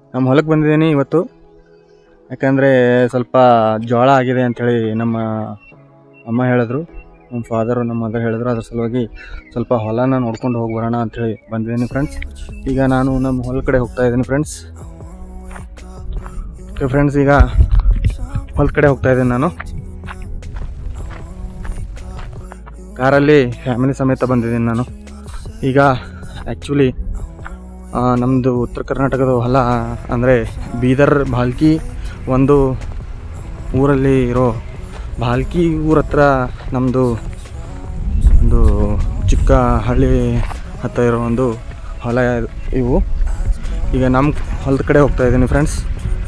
ನಮ್ಮ ಹೊಲಕ್ಕೆ ಬಂದಿದ್ದೀನಿ ಇವತ್ತು ಯಾಕಂದರೆ ಸ್ವಲ್ಪ ಜೋಳ ಆಗಿದೆ ಅಂಥೇಳಿ ನಮ್ಮ ಅಮ್ಮ ಹೇಳಿದ್ರು ನಮ್ಮ ಫಾದರು ನಮ್ಮ ಮದರ್ ಹೇಳಿದ್ರು ಅದ್ರ ಸಲುವಾಗಿ ಸ್ವಲ್ಪ ಹೊಲನ ನೋಡ್ಕೊಂಡು ಹೋಗಿ ಬರೋಣ ಅಂಥೇಳಿ ಬಂದಿದ್ದೀನಿ ಫ್ರೆಂಡ್ಸ್ ಈಗ ನಾನು ನಮ್ಮ ಹೊಲ ಕಡೆ ಹೋಗ್ತಾ ಇದ್ದೀನಿ ಫ್ರೆಂಡ್ಸ್ ಓಕೆ ಫ್ರೆಂಡ್ಸ್ ಈಗ ಹೊಲ ಕಡೆ ಹೋಗ್ತಾ ಇದ್ದೀನಿ ನಾನು ಕಾರಲ್ಲಿ ಫ್ಯಾಮಿಲಿ ಸಮೇತ ಬಂದಿದ್ದೀನಿ ನಾನು ಈಗ ಆ್ಯಕ್ಚುಲಿ ನಮ್ಮದು ಉತ್ತರ ಕರ್ನಾಟಕದ ಹೊಲ ಅಂದರೆ ಬೀದರ್ ಭಾಲ್ಕಿ ಒಂದು ಊರಲ್ಲಿ ಇರೋ ಭಾಲ್ಕಿ ಊರ ಹತ್ರ ನಮ್ಮದು ಒಂದು ಚಿಕ್ಕ ಹಳ್ಳಿ ಹತ್ತಿರ ಇರೋ ಒಂದು ಹೊಲ ಇವು ಈಗ ನಮ್ಮ ಹೊಲದ ಕಡೆ ಹೋಗ್ತಾ ಇದ್ದೀನಿ ಫ್ರೆಂಡ್ಸ್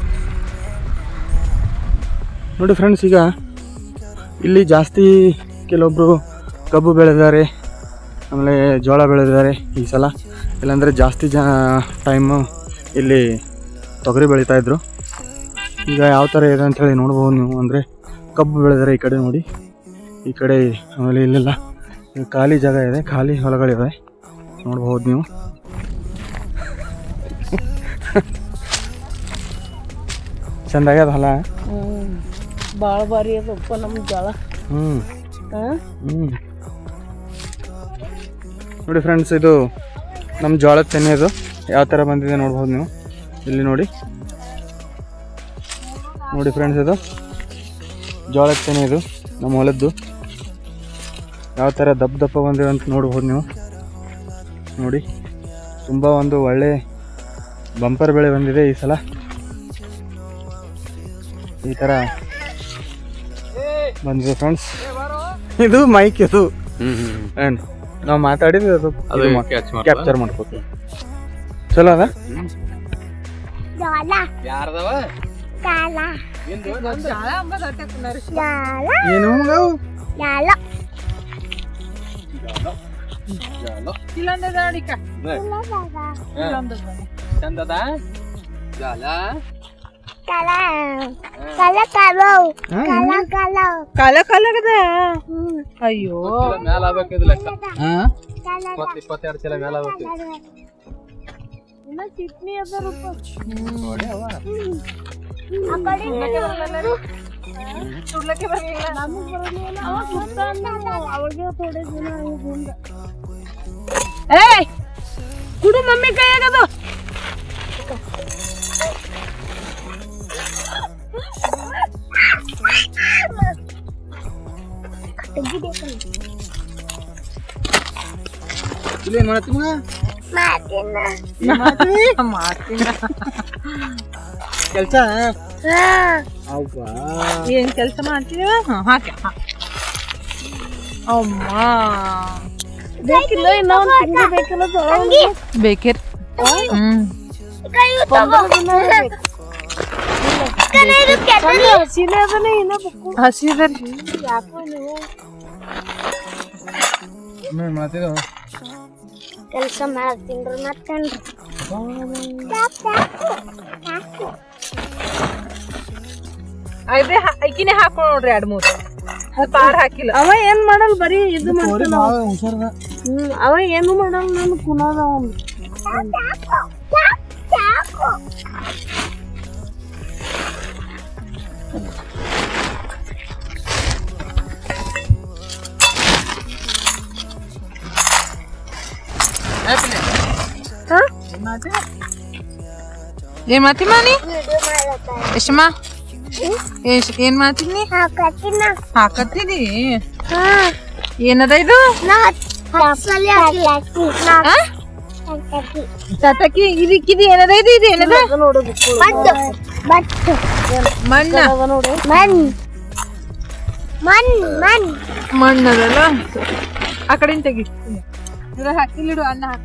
ನೋಡಿ ಫ್ರೆಂಡ್ಸ್ ಈಗ ಇಲ್ಲಿ ಜಾಸ್ತಿ ಕೆಲವೊಬ್ಬರು ಕಬ್ಬು ಬೆಳೆದಿದ್ದಾರೆ ಆಮೇಲೆ ಜೋಳ ಬೆಳೆದಿದ್ದಾರೆ ಈ ಸಲ ಇಲ್ಲಾಂದರೆ ಜಾಸ್ತಿ ಜ ಟೈಮು ಇಲ್ಲಿ ತೊಗರಿ ಬೆಳೀತಾಯಿದ್ರು ಈಗ ಯಾವ ಥರ ಇದೆ ಅಂಥೇಳಿ ನೋಡ್ಬೋದು ನೀವು ಅಂದರೆ ಕಬ್ಬು ಬೆಳೆದಿದ್ದಾರೆ ಈ ಕಡೆ ನೋಡಿ ಈ ಕಡೆ ಆಮೇಲೆ ಇಲ್ಲೆಲ್ಲ ಈ ಖಾಲಿ ಜಾಗ ಇದೆ ಖಾಲಿ ಹೊಲಗಳಿವೆ ನೋಡ್ಬೋದು ನೀವು ಚೆಂದಾಗ್ಯದ ಹೊಲ ಹ್ಮ್ ಭಾಳ ಭಾರಿ ಅದಪ್ಪ ನಮ್ಮ ಜೋಳ ಹ್ಞೂ ಹಾಂ ಹ್ಞೂ ನೋಡಿ ಫ್ರೆಂಡ್ಸ್ ಇದು ನಮ್ಮ ಜೋಳದ ತೆನೆ ಇದು ಯಾವ ಥರ ಬಂದಿದೆ ನೋಡ್ಬೋದು ನೀವು ಇಲ್ಲಿ ನೋಡಿ ನೋಡಿ ಫ್ರೆಂಡ್ಸ್ ಇದು ಜೋಳದ ತೆನೆ ಇದು ನಮ್ಮ ಹೊಲದ್ದು ಯಾವ ಥರ ದಪ್ಪ ದಪ್ಪ ಬಂದಿದೆ ಅಂತ ನೋಡ್ಬೋದು ನೀವು ನೋಡಿ ತುಂಬ ಒಂದು ಒಳ್ಳೆ ಬಂಪರ್ ಬೆಳೆ ಬಂದಿದೆ ಈ ಸಲ ಈ ಥರ ಬಂದಿದೆ ಫ್ರೆಂಡ್ಸ್ ಇದು ಮೈಕ್ ಇದು ಏನ್ ನಾವು ಮಾತಾಡಿದ್ವಿ ಅದು ಕ್ಯಾಪ್ಚರ್ ಮಾಡ್ಕೋತೀವಿ ಚಲೋ ಅದ ಏನು ಅವು? ಕಾಲ ಕಾಲಾಗದ ಅಯ್ಯೋ ಹಾ? ಚಿಟ್ನಿ ಅದಾರಪ್ಪ ಸುಡ್ಲಕ್ಕೆ ಬರಲಿಲ್ಲ ನಮಗೆ ಬರಲಿಲ್ಲ ಅವಾಗ ಸುಡ್ತಾನ ಅವಾಗ ಥೋಡೆ ದಿನ ಹಿಂದ ಏಯ್ ಕುಡು ಮಮ್ಮಿ ಕೈಯಾಗದು ಇಲ್ಲಿ ಏನ್ ಮಾಡತ್ತಿ ಮಗ? ಮಾಡ್ತೀನಿ ಕೆಲ್ಸ ಅವ್ವಾ. ಏನ್ ಕೆಲಸ ಮಾಡ್ತೀವ ಹಾಕಿ ಅಮ್ಮ ಬೇಕಿಲ್ಲ ಇನ್ನೊಂದು ತಿಂಗಳು ಬೇಕಿಲ್ಲ ಬೇಕಿರ್ ಹ್ಮ್ ಹಸಿಲೆ ಅದನ್ನೇ ಇನ್ನೂ ಹಸಿದರಿ ಹ್ಮ್, ಮಾಡ್ತಿದ್ದೋ? ಕೆಲಸ ಮಾಡತ್ತೀನ್ರಿ ಮತ್ತೇನ್ರಿ ಅದೇ ಐಕಿನೇ ಹಾಕೋ ನೋಡ್ರಿ ಎರಡ್ ಮೂರು ಪಾರ್ ಹಾಕಿಲ್ಲ ಅವ ಏನ್ ಮಾಡಲ್ ಬರೀ ಇದು ಕೋರಿ ಭಾಳ ಹುಷಾರದ. ಹ್ಮ್ ಅವ ಏನು ಮಾಡಲ್ ನಾನು ಕುಣದ ಅವ್ನು ಏನ್ ಮಾಡ್ತಿ ಮಾನಿ ಎಷ್ಟಮ್ಮ ಎಷ್ಟ್ ಏನ್ ಮಾಡ್ತೀನಿ ಹಾಕತ್ತಿನ ಹಾಕತ್ತೀನಿ ಏನದ ಇದು ಆ? ಚಟಕಿ ಇದಕ್ಕಿದು ಏನದ ಇದು ಇದು ಏನದ ಮಣ್ಣ ಮನ್ ಮನ್ ಮನ್ ಮಣ್ಣದಲ್ಲ ಆ ಕಡೆಯಿಂದ ತೆಗಿ ಇದ್ರ ಹಾಕಿಲ್ಲಿಡು ಅನ್ನ ಹಾಕ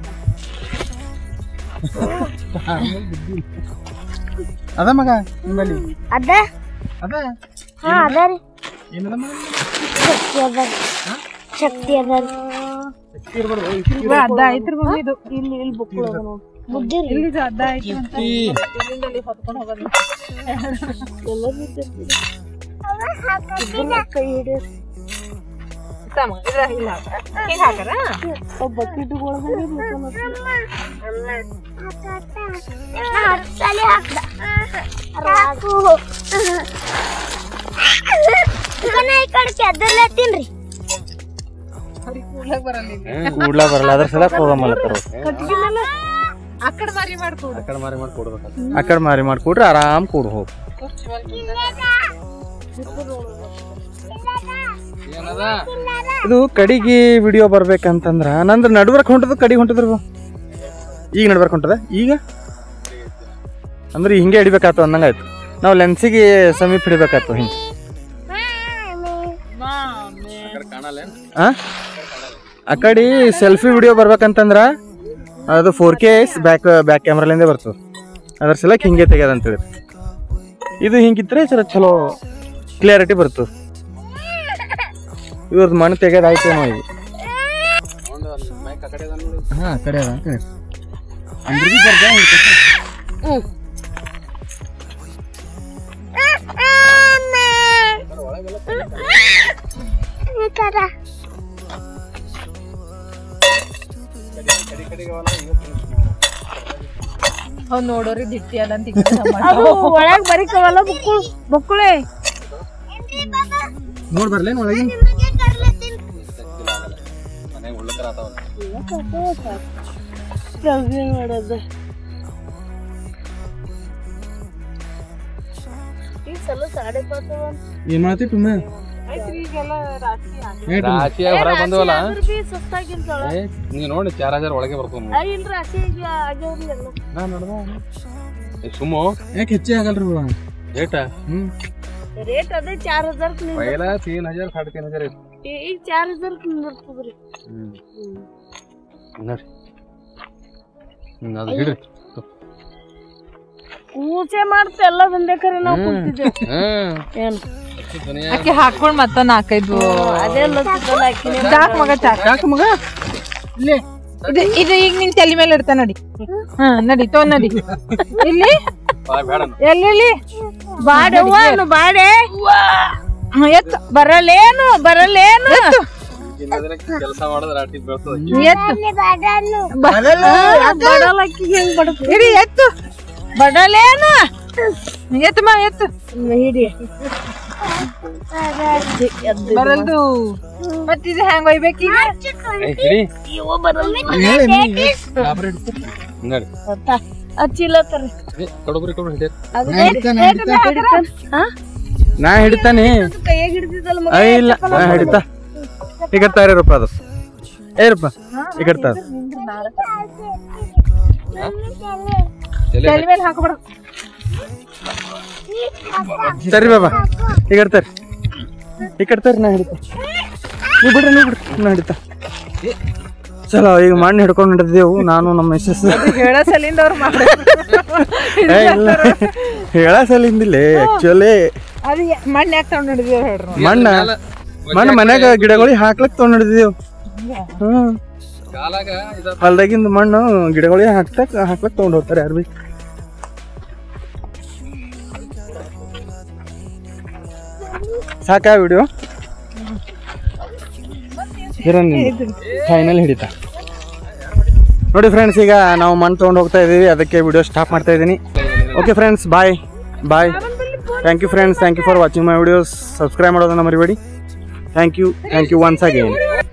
ಅದ ಮಗ ನಿಮ್ಮಲ್ಲಿ ಅದ ಅದ ಹಾ ಅದ ರೀ ಏನದ ಮಗ ಶಕ್ತಿ ಅದ ರೀ. ಶಕ್ತಿ ಅದ ರೀ. ಶಕ್ತಿ ಇರ್ಬಾರ್ದು. ಇವ ಅಡ್ಡ ಐತ್ರಿ ಮಮ್ಮಿ ಇದು ಇಲ್ಲಿ ಇಲ್ಲಿ ಬುಕ್ಳು ಅದ ನೋಡು ಬುದ್ಧಿ ರೀ. ಇಲ್ಲಿ ಇದು ಅಡ್ಡ ಐತಿ ಅಂತ ಶಕ್ತಿ. ಇಲ್ಲಿಂದ ಅಲ್ಲಿ ಹೊತ್ಕೊಂಡು ಹೋಗೋದು ಇದನ್ನ ಕೈ ಹಿಡಿರಿ. ತಮ್ಮ ಇದ್ರ ಇಲ್ಲ ಹಿಂಗ ಹಾಕರ ಬಕೆಟ್ ಒಳಗಡೆ ಬೇಕಲ್ಲ. ನಾ ಹತ್ತ್ ಸಲ ಹಾಕ್- ಚಿಕನ್ ಈ ಕಡೆ ಕೆದ್ದರ್ಲತ್ತೀನ್ರಿ ಕೂಡ್ಲಾಕ್ ಬರಲ್ಲ ಈಗ. ಕೂಡ್ಲ ಬರಲ್ಲ ಅದ್ರ ಸಲ ಹೋಗಮಲ್ಲತ್ತಾರ ಆ ಕಡೆ ಮಾರಿ ಮಾಡ್ಕೊಡು ಆ ಕಡೆ ಮಾರಿ ಮಾಡಿ ಕೊಡ್ಬೇಕು ಆ ಕಡೆ ಮಾರಿ ಮಾಡಿ ಕೊಡ್ರಿ ಆರಾಮ್ ಕೂಡ್ ಹೋಗ್ ಇದು ಕಡಿಗೆ ವಿಡಿಯೋ ಬರ್ಬೇಕಂತಂದ್ರ ನಂದ್ರ ನಡ್ಬರ್ಕ್ ಹೊಂಟದ ಕಡಿಗೆ ಹೊಂಟದ್ರ ಈಗ ನಡ್ಬರ್ಕ್ ಹೊಂಟದ ಈಗ ಅಂದ್ರೆ ಹಿಂಗೆ ಹಿಡಿಬೇಕಾತು ಅಂದಂಗಾಯ್ತು ನಾವು ಲೆನ್ಸಿಗೆ ಸಮೀಪ ಹಿಡಿಬೇಕಾತು ಹಿಂಗೆ ಆ? ಆ ಕಡೆ ಸೆಲ್ಫಿ ವಿಡಿಯೋ ಬರ್ಬೇಕಂತಂದ್ರ ಅದು ಫೋರ್ ಕೆ ಬ್ಯಾಕ್ ಬ್ಯಾಕ್ ಕ್ಯಾಮ್ರಲಿಂದ ಬರ್ತದೆ ಅದ್ರ ಸಲಕ್ ಹಿಂಗೆ ತೆಗ್ಯದಂತೇಳಿ ಇದು ಹಿಂಗಿದ್ರೆ ಸರ ಚಲೋ ಕ್ಲಿಯರಿಟಿ ಬರ್ತದೆ ಇವ್ರದ್ದು ಮಣ್ಣು ತೆಗೆದಾಯ್ತೇನೋ ಇದು ಹಾ ಕಡೆ ಅದ ಕಡೆ ಅಂದ್ರೆ ಬಿ ಬರ್ದ ಹಿಡ್ಕೊತ. ಈ ಕಡೆ ಅವ್ ನೋಡೋರಿ ದಿಟ್ಟಿ ಅಲ್ಲ ಅಂತ ಒಳಗ್ ಬರಿಕವಲ್ಲ ಬುಕ್ಕುಳು ಬುಕ್ಕುಳೆ ನೋಡ್ ಬರ್ಲೇನ್ ಒಳಗಿನ ಮಾಡೋದು ಈ ಸಲ ಸಾಡೆ ಪಾತವ ಏನ್ ಮಾಡ್ತಿ ಟುಮ್ಮ ಈಗೆಲ್ಲ ರಾತ್ರಿ ಆಗಿ ರಾಶಿಯಾಗ ಹೊರಗೆ ಬಂದವಲ್ಲ ಬಿ ಸುಸ್ತಾಗಿರ್ತಾಳ ಏ, ನೀ ನೋಡಿ ಚಾರ್ ಹಜಾರ್ ಒಳಗೆ ಬರ್ತದ ಆ ಇಲ್ರಿ ರಾಶಿ ಆಗ್ಯಾವ್ರಿ ಎಲ್ಲ ನಾ ನೋಡ್ದ ಸುಮ್ಮು ಯಾಕೆ ಹೆಚ್ಚೆ ಆಗಲ್ರಿ ಇವ? ರೇಟ ಹ್ಮ್ ರೇಟ್ ಅದೇ ಚಾರ್ ಹಜಾರ್ ಪೈಲ ತೀನ್ ಹಜಾರ್ ಸಾಡೆ ತೀನ್ ಹಜಾರ್ ಐತಿ ಈಗ ಚಾರ್ ಹಜಾರ್ ನಿರ್ತದ್ರಿ ನೋಡ್ರಿ ಹ್ಮ್ ಅದು ಹಿಡ್ರಿ ಕೂಚೆ ಮಾಡ್ತ ಎಲ್ಲ ಬಂದೆ ಖರೆ ನಾವು ಕುಂತಿದ್ದೇವೆ ಹ್ಮ್ ಏನ್ ದುನಿಯಾ ಆಕೆ ಹಾಕೊಂಡ್ ಮತ್ತ ನಾಲ್ಕೈದು ಅದೇ ಲತ್ತಿದ್ದಲ್ಲ ಆಕಿನೇ ಚಾಕ್ ಮಗ ಚಾಕ್ ಚಾಕ್ ಮಗ ಇದು ಇದು ಈಗ ನಿನ್ ತಲೆ ಮೇಲೆ ಇಡ್ತಾ ನಡಿ ಹಾ ನಡಿ ತೋ ನಡಿ ಇಲ್ಲಿ ಬಾ ಬೇಡ ಎಲ್ಲಿ ಬಾಡವ್ವ ಬಾಡೆ ಹ್ಮ್, ಎತ್ತು ಬರಲೇನು ಬರಲೇನು ಕೆಲಸ ಮಾಡೋದ್ರ ರಾಟಿ ಬೆಳ್ತದ ಎತ್ತು ಬಡಲಕ್ಕಿ ಹೆಂಗ್ ಬಡತ ಇಡಿ ಎತ್ತು ಬಡಲೇನು ಎತ್ತಮ್ಮ ಎತ್ತು ಹಿಡಿ ಬರಲ್ದು ಮತ್ ಇದು ಹೆಂಗ್ ಒಯ್ಬೇಕೀಗ ಏ ಹಿಡಿ ನೋಡಿ ಹಚ್ಚಿಲ್ಲತ್ತಾರ ಏ ಕೊಡಬ್ರಿ ಕೊಡು ಹಿಡಿ ನಾ ಹಿಡಿತಾನೆ ಕೈಯಾಗ ಹಿಡಿದಿದ್ದಲ್ಲ ಮಗ ಆ, ಇಲ್ಲ ನಾ ಹಿಡಿತಾ ಈಗ ರೂಪ ಅದು ಏರಪ್ಪ ಈಗ ಇಡ್ತಾರ ತಲೆ ತಲೆ ಮೇಲೆ ಹಾಕಬಾರ್ದು ಸರಿ ಬಾಬಾ ಈಗ ಇಡ್ತಾರ ಈಗ ಇಡ್ತಾರ ನಾ ಹಿಡಿತಾ ನೀವು ಬಿಡ್ರಿ ನೀವು ಬಿಡ್ರಿ ನಾ ಹಿಡಿತಾ ಚಲೋ ಈಗ ಮಣ್ಣು ಹಿಡ್ಕೊಂಡು ಹಿಡಿದೇವು ನಾನು ನಮ್ಮ ಮಿಸ್ಸಸ್ ಹೇಳೋ ಸಲಿಂದ ಅವ್ರು ಮಾಡಿ ಏ, ಇಲ್ಲ ಹೇಳ ಸಲಿಂದಿಲ್ಲ ಆಕ್ಚುಲಿ ಅದು ಮಣ್ಣು ಯಾಕೆ ತಗೊಂಡು ಹಿಡಿದೇವ್ ಹೇಳ್ರಿ ಮಣ್ಣ ಮಣ್ಣು ಮನ್ಯಾಗ ಗಿಡಗಳಿಗೆ ಹಾಕ್ಲಕ್ ತೊಗೊಂಡ್ ಹಿಡಿದೇವು ಹ್ಮ್ ಕಾಲಾಗ ಇದ ಹೊಲ್ದಾಗಿಂದ ಮಣ್ಣು ಗಿಡಗಳಿಗೆ ಹಾಕ್ತಕ್ ಹಾಕ್ಲಕ್ ತೊಗೊಂಡ್ ಹೋಗ್ತಾರೆ ಯಾರು ಬಿ ಸಾಕಾ ವಿಡಿಯೋ ಹಿರನ್ ಫೈನಲ್ ಹಿಡಿತಾ ನೋಡಿ ಫ್ರೆಂಡ್ಸ್ ಈಗ ನಾವು ಮಣ್ಣು ತೊಗೊಂಡು ಹೋಗ್ತಾ ಇದ್ದೀವಿ ಅದಕ್ಕೆ ವಿಡಿಯೋ ಸ್ಟಾಪ್ ಮಾಡ್ತಾ ಇದ್ದೀನಿ okay friends bye bye thank you friends thank you for watching my videos subscribe ಮಾಡೋದನ್ನ ಮರಿಬೇಡಿ thank you thank you once again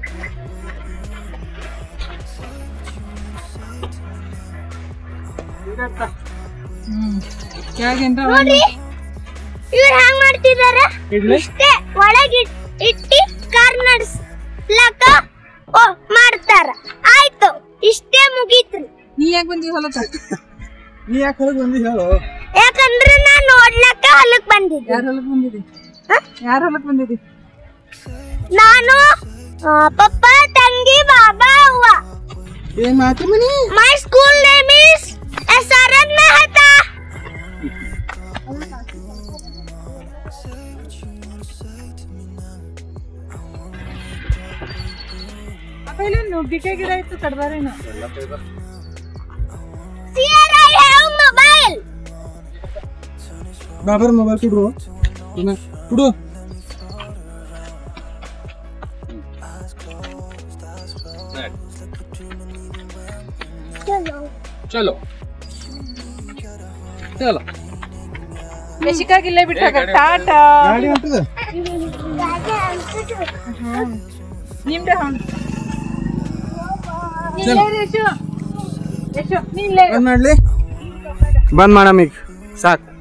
ಇವ್ರು ಹ್ಯಾಂಗ್ ಮಾಡ್ತಿದಾರ ಇಷ್ಟೇ ಒಳಗೆ ಇಟ್ಟಿ ಕಾರ್ ನಡ್ಸ್ಲಕ ಓ ಮಾಡ್ತಾರ ಆಯ್ತು ಇಷ್ಟೇ ಮುಗೀತ್ರಿ ನೀ ಯಾಕೆ ಬಂದಿ ಹೊಲಕ್ಕ ನೀ ಯಾಕೆ ಹೊರಗೆ ಬಂದಿ ಹೇಳು ಯಾಕಂದ್ರೆ ನಾನ್ ನೋಡ್ಲಕ್ಕ ಹೊಲಕ್ ಬಂದಿದ್ದೆ ಯಾರ ಹೊಲಕ್ ಬಂದಿದಿ ಯಾರ ಹೊಲಕ್ ಬಂದಿದಿ ನಾನು ಆ, ಪಪ್ಪ ತಂಗಿ ಬಾಬಾ ಅವ್ವ ಏನ್ ಮಾತು ಮನಿ my school name is S R N Mehta ಅಪ್ಪ ಇಲ್ಲಿ ನುಗ್ಗಿಕಾಯಿ ಗಿಡ ಇತ್ತು ಕಡ್ದಾರೇನು ಸಿಯರ್ ಐ ಹ್ಯಾವ್ ಮೊಬೈಲ್ ಬಾಬರ್ ಮೊಬೈಲ್ ಕೊಡು ಇನ್ನ ಕೊಡು ಚಲೋ ಚಲೋ ಯಶಿಕಾಗ್ ಇಲ್ಲೇ ಬಿಟ್ಟು ಹೋಗ ಟಾಟಾ ಗಾಡಿ ಹೊಂಟದ ನಿಮ್ದೆ ಹೌದು ನಿಲ್ಲೇ ಯಶು ಯಶು ನಿಲ್ಲೇ ಬಂದ್ ಮಾಡ್ಲಿ ಬಂದ್ ಮಾಡಮ್ ಈಗ ಸಾಕು